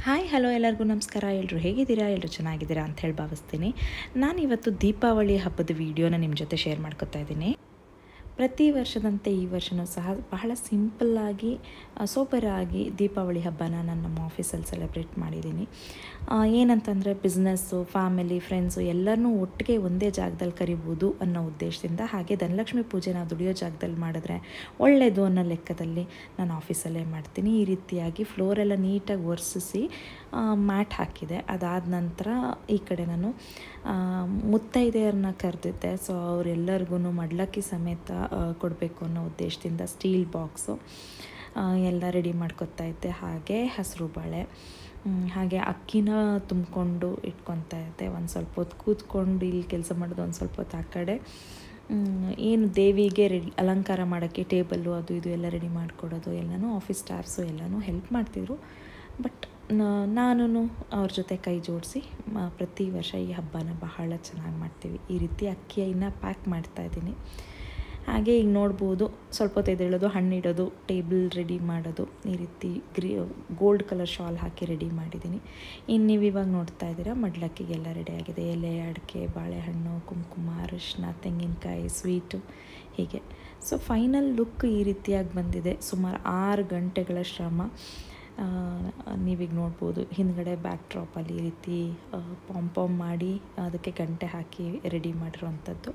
hi hello ಎಲ್ಲರಿಗೂ ನಮಸ್ಕಾರ ಎಲ್ಲರೂ ಹೇಗಿದ್ದೀರಾ ಎಲ್ಲರೂ ಚೆನ್ನಾಗಿದ್ದೀರಾ ಅಂತ ಹೇಳಿ ಭಾವಿಸ್ತೀನಿ ನಾನು ಇವತ್ತು ದೀಪಾವಳಿ ಹಬ್ಬದ ವಿಡಿಯೋನ ನಿಮ್ಮ ಜೊತೆ ಶೇರ್ ಮಾಡ್ಕೊತಾ ಇದ್ದೀನಿ ಪ್ರತಿ ವರ್ಷದಂತೆ ಈ ವರ್ಷವೂ ಸಹ ಬಹಳ ಸಿಂಪಲ್ಲಾಗಿ ಸೋಪರಾಗಿ ದೀಪಾವಳಿ ಹಬ್ಬನ ನಾನು ನಮ್ಮ ಆಫೀಸಲ್ಲಿ ಸೆಲೆಬ್ರೇಟ್ ಮಾಡಿದ್ದೀನಿ ಆ, ಏನಂತಂದರೆ ಬಿಸ್ನೆಸ್ಸು ಫ್ಯಾಮಿಲಿ ಫ್ರೆಂಡ್ಸು ಎಲ್ಲರನ್ನೂ ಒಟ್ಟಿಗೆ ಒಂದೇ ಜಾಗದಲ್ಲಿ ಕರಿಬೋದು ಅನ್ನೋ ಉದ್ದೇಶದಿಂದ ಹಾಗೆ ಧನಲಕ್ಷ್ಮಿ ಪೂಜೆ ನಾವು ದುಡಿಯೋ ಜಾಗದಲ್ಲಿ ಮಾಡಿದ್ರೆ ಒಳ್ಳೆಯದು ಅನ್ನೋ ಲೆಕ್ಕದಲ್ಲಿ ನಾನು ಆಫೀಸಲ್ಲೇ ಮಾಡ್ತೀನಿ ಈ ರೀತಿಯಾಗಿ ಫ್ಲೋರೆಲ್ಲ ನೀಟಾಗಿ ಒರೆಸಿಸಿ ಮ್ಯಾಟ್ ಹಾಕಿದೆ ಅದಾದ ನಂತರ ಈ ಕಡೆ ನಾನು ಆ, ಮುತ್ತೈದೆಯರನ್ನ ಕರೆದಿದ್ದೆ ಸೊ ಅವರೆಲ್ಲರಿಗೂ ಮಡ್ಲಕ್ಕಿ ಸಮೇತ ಕೊಡಬೇಕು ಅನ್ನೋ ಉದ್ದೇಶದಿಂದ ಸ್ಟೀಲ್ ಬಾಕ್ಸು ಎಲ್ಲ ರೆಡಿ ಮಾಡ್ಕೊತಾ ಇದ್ದೆ ಹಾಗೆ ಹಸಿರು ಬಾಳೆ ಹ್ಮ್, ಹಾಗೆ ಅಕ್ಕಿನ ತುಂಬಿಕೊಂಡು ಇಟ್ಕೊತಾ ಇದ್ದೆ ಒಂದು ಸ್ವಲ್ಪ ಹೊತ್ತು ಕೂತ್ಕೊಂಡು ಇಲ್ಲಿ ಕೆಲಸ ಮಾಡೋದು ಒಂದು ಸ್ವಲ್ಪ ಹೊತ್ತು ಆ ಕಡೆ ಹ್ಮ್, ಏನು ದೇವಿಗೆ ರೆಡಿ ಅಲಂಕಾರ ಮಾಡೋಕ್ಕೆ ಟೇಬಲ್ಲು ಅದು ಇದು ಎಲ್ಲ ರೆಡಿ ಮಾಡಿಕೊಡೋದು ಎಲ್ಲನೂ ಆಫೀಸ್ ಸ್ಟಾಫ್ಸು ಎಲ್ಲನೂ ಹೆಲ್ಪ್ ಮಾಡ್ತಿದ್ರು ಬಟ್ ನಾನು ಅವ್ರ ಜೊತೆ ಕೈ ಜೋಡಿಸಿ ಪ್ರತಿ ವರ್ಷ ಈ ಹಬ್ಬನ ಬಹಳ ಚೆನ್ನಾಗಿ ಮಾಡ್ತೀವಿ ಈ ರೀತಿ ಅಕ್ಕಿಯನ್ನು ಪ್ಯಾಕ್ ಮಾಡ್ತಾಯಿದ್ದೀನಿ ಹಾಗೆ ಈಗ ನೋಡ್ಬೋದು ಸ್ವಲ್ಪ ಹೊತ್ತು ಎದ್ದೇಳೋದು ಹಣ್ಣಿಡೋದು ಟೇಬಲ್ ರೆಡಿ ಮಾಡೋದು ಈ ರೀತಿ ಗ್ರೀ ಗೋಲ್ಡ್ ಕಲರ್ ಶಾಲ್ ಹಾಕಿ ರೆಡಿ ಮಾಡಿದ್ದೀನಿ ಇನ್ನು ನೀವು ಇವಾಗ ನೋಡ್ತಾ ಇದ್ದೀರಾ ಮಡ್ಲಕ್ಕಿಗೆಲ್ಲ ರೆಡಿ ಆಗಿದೆ ಎಲೆ ಅಡಿಕೆ ಬಾಳೆಹಣ್ಣು ಕುಂಕುಮ ಅರಿಶಿನ ತೆಂಗಿನಕಾಯಿ ಸ್ವೀಟು ಹೀಗೆ ಸೊ ಫೈನಲ್ ಲುಕ್ ಈ ರೀತಿಯಾಗಿ ಬಂದಿದೆ ಸುಮಾರು ಆರು ಗಂಟೆಗಳ ಶ್ರಮ ಆ, ನೀವೀಗ ನೋಡ್ಬೋದು ಹಿಂದ್ಗಡೆ ಬ್ಯಾಕ್ ಡ್ರಾಪಲ್ಲಿ ಈ ರೀತಿ ಪಾಮ್ ಪಾಮ್ ಮಾಡಿ ಅದಕ್ಕೆ ಗಂಟೆ ಹಾಕಿ ರೆಡಿ ಮಾಡಿರೋವಂಥದ್ದು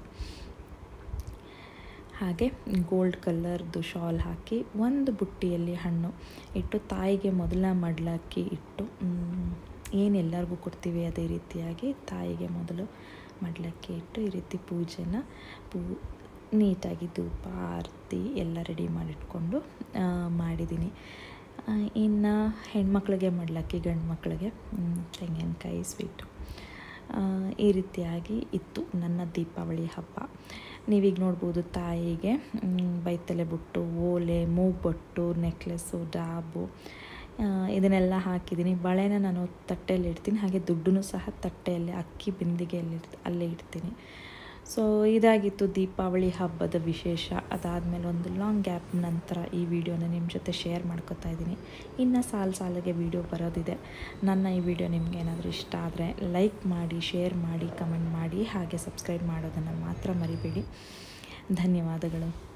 ಹಾಗೆ ಗೋಲ್ಡ್ ಕಲರ್ದು ಶಾಲ್ ಹಾಕಿ ಒಂದು ಬುಟ್ಟಿಯಲ್ಲಿ ಹಣ್ಣು ಇಟ್ಟು ತಾಯಿಗೆ ಮೊದಲ ಮಡ್ಲಕ್ಕಿ ಇಟ್ಟು ಏನು ಎಲ್ಲರಿಗೂ ಕೊಡ್ತೀವಿ ಅದೇ ರೀತಿಯಾಗಿ ತಾಯಿಗೆ ಮೊದಲು ಮಡ್ಲಕ್ಕಿ ಇಟ್ಟು ಈ ರೀತಿ ಪೂಜೆನ ಪೂ ನೀಟಾಗಿ ಧೂಪ ಆರತಿ ಎಲ್ಲ ರೆಡಿ ಮಾಡಿಟ್ಕೊಂಡು ಆ, ಮಾಡಿದ್ದೀನಿ ಇನ್ನು ಹೆಣ್ಮಕ್ಳಿಗೆ ಮಡ್ಲಕ್ಕಿ ಗಂಡು ಮಕ್ಕಳಿಗೆ ತೆಂಗಿನಕಾಯಿ ಸ್ವೀಟು ಆ, ಈ ರೀತಿಯಾಗಿ ಇತ್ತು ನನ್ನ ದೀಪಾವಳಿ ಹಬ್ಬ ನೀವೀಗ ನೋಡ್ಬೋದು ತಾಯಿಗೆ ಮ್, ಬೈತಲೆ ಬುಟ್ಟು ಓಲೆ ಮೂಗ್ಬೊಟ್ಟು ನೆಕ್ಲೆಸ್ಸು ಡಾಬು ಆ, ಇದನ್ನೆಲ್ಲ ಹಾಕಿದ್ದೀನಿ ಬಳೆನ ನಾನು ತಟ್ಟೆಯಲ್ಲಿ ಇಡ್ತೀನಿ ಹಾಗೆ ದುಡ್ಡು ಸಹ ತಟ್ಟೆಯಲ್ಲಿ ಅಕ್ಕಿ ಬಿಂದಿಗೆಯಲ್ಲಿ ಇಡ್ ಅಲ್ಲೇ ಇಡ್ತೀನಿ ಸೊ ಇದಾಗಿತ್ತು ದೀಪಾವಳಿ ಹಬ್ಬದ ವಿಶೇಷ ಅದಾದಮೇಲೆ ಒಂದು ಲಾಂಗ್ ಗ್ಯಾಪ್ ನಂತರ ಈ ವಿಡಿಯೋನ ನಿಮ್ಮ ಜೊತೆ ಶೇರ್ ಮಾಡ್ಕೊತಾ ಇದ್ದೀನಿ ಇನ್ನು ಸಾಲು ಸಾಲಿಗೆ ವಿಡಿಯೋ ಬರೋದಿದೆ ನನ್ನ ಈ ವಿಡಿಯೋ ನಿಮ್ಗೆ ಏನಾದರೂ ಇಷ್ಟ ಆದರೆ ಲೈಕ್ ಮಾಡಿ ಶೇರ್ ಮಾಡಿ ಕಮೆಂಟ್ ಮಾಡಿ ಹಾಗೆ ಸಬ್ಸ್ಕ್ರೈಬ್ ಮಾಡೋದನ್ನು ಮಾತ್ರ ಮರಿಬೇಡಿ ಧನ್ಯವಾದಗಳು